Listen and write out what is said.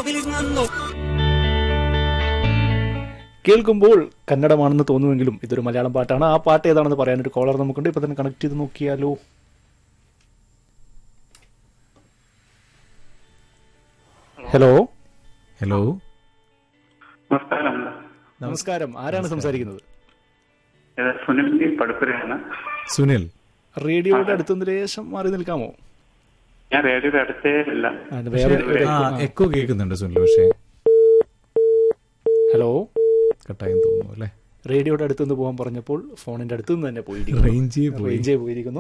വിളിങ്ങുന്നു കേൾക്കുമ്പോൾ കന്നഡമാണെന്ന് തോന്നുമെങ്കിലും ഇതൊരു മലയാളം പാട്ടാണ് ആ പാട്ട് ഏതാണെന്ന് പറയാനൊരു കോളർ നമുക്കുണ്ട് ഇപ്പൊ തന്നെ കണക്ട് ചെയ്ത് നോക്കിയാലോ ഹലോ ഹലോ നമസ്കാരം നമസ്കാരം ആരാണ് സംസാരിക്കുന്നത് ഇത് സുനിൽ ജി പടുപ്പുരയാണ് സുനിൽ റേഡിയോയുടെ അടുത്തുനിന്ന് ലേശം മാറി നിൽക്കാമോ ഞാൻ റേഡിയോയുടെ അടുത്തേ ഇല്ല ആ, ഇത് വേറെ ഒരു- ആ എക്കോ കേൾക്കുന്നുണ്ട് സുനിൽ പക്ഷേ ഹലോ കട്ടായെന്ന് തോന്നുന്നു അല്ലേ റേഡിയോയുടെ അടുത്തുനിന്ന് പോകാൻ പറഞ്ഞപ്പോൾ ഫോണിന്റെ അടുത്തുനിന്ന് തന്നെ പോയി റേഞ്ചേ പോയി റേഞ്ചേ പോയിരിക്കുന്നു